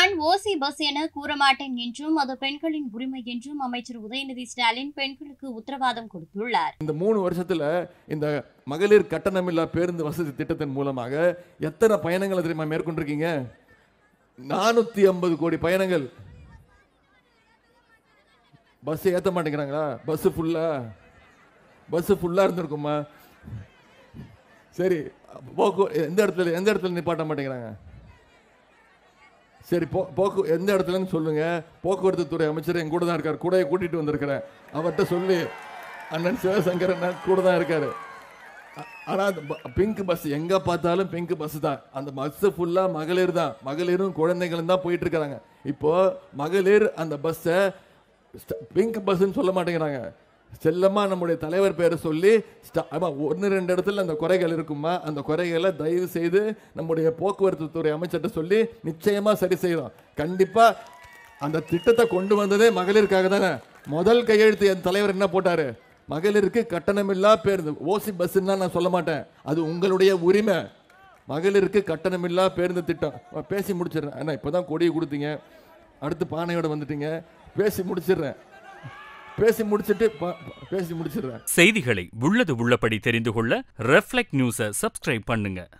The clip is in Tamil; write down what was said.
நான் ஓசி பஸ் என கூறமாட்டேன் என்றும் அது பெண்களின் உரிமை என்றும் அமைச்சர் உதயநிதி ஸ்டாலின் பெண்களுக்கு உத்தரவாதம் கொடுத்துள்ளார் இந்த மூணு வருஷத்துல இந்த மகளிர் கட்டணமில்லா பேருந்து வசதி திட்டத்தின் மூலமாக எத்தனை பயணங்களை தெரியுமா மேற்கொண்டிருக்கீங்க நானூத்தி ஐம்பது கோடி பயணங்கள் பஸ் ஏத்த மாட்டேங்கிறாங்களா பஸ் ஃபுல்லா பஸ் ஃபுல்லா இருந்திருக்குமா சரி போக்கு எந்த இடத்துல எந்த இடத்துல நிப்பாட்ட மாட்டேங்கிறாங்க சரி போ போக்கு எந்த இடத்துலன்னு சொல்லுங்க போக்குவரத்து துறை அமைச்சர் என் கூட தான் இருக்கார் கூடயே கூட்டிட்டு வந்திருக்கிறேன் அவர்கிட்ட சொல்லி அண்ணன் சிவசங்கரன் கூட தான் இருக்காரு அ- ஆனா அந்த பிங்க் பஸ் எங்க பார்த்தாலும் பிங்க் பஸ் தான் அந்த பஸ் ஃபுல்லா மகளிர் தான் மகளிரும் குழந்தைகளும் தான் போயிட்டு இருக்காங்க இப்போ மகளிர் அந்த பஸ்ஸை பிங்க் பஸ்ன்னு சொல்ல மாட்டேங்கிறாங்க செல்லமா நம்முடைய தலைவர் பேரை சொல்லி ஸ்ட- ஆமா ஒன்று ரெண்டு இடத்துல அந்த குறைகள் இருக்குமா அந்த குறைகளை தயவு செய்து நம்முடைய போக்குவரத்து துறை அமைச்சர்கிட்ட சொல்லி நிச்சயமா சரி செய்யலாம் கண்டிப்பா அந்த திட்டத்தை கொண்டு வந்ததே மகளிருக்காக தானே முதல் கையெழுத்து என் தலைவர் என்ன போட்டாரு மகளிருக்கு கட்டணமில்லா பேருந்து ஓசி பஸ்ன்னா நான் சொல்ல மாட்டேன் அது உங்களுடைய உரிமை மகளிருக்கு கட்டணமில்லா பேருந்து திட்டம் அஹ் பேசி முடிச்சிடுறேன் அண்ணா இப்போதான் கொடியை கொடுத்தீங்க அடுத்து பானையோட வந்துட்டீங்க பேசி முடிச்சிடுறேன் பேசி முடிச்சிட்டு பா- பேசி முடிச்சிடுறேன் செய்திகளை உள்ளது உள்ளபடி தெரிந்து கொள்ள ரெஃப்ளெக்ட் நியூஸை சப்ஸ்கிரைப் பண்ணுங்க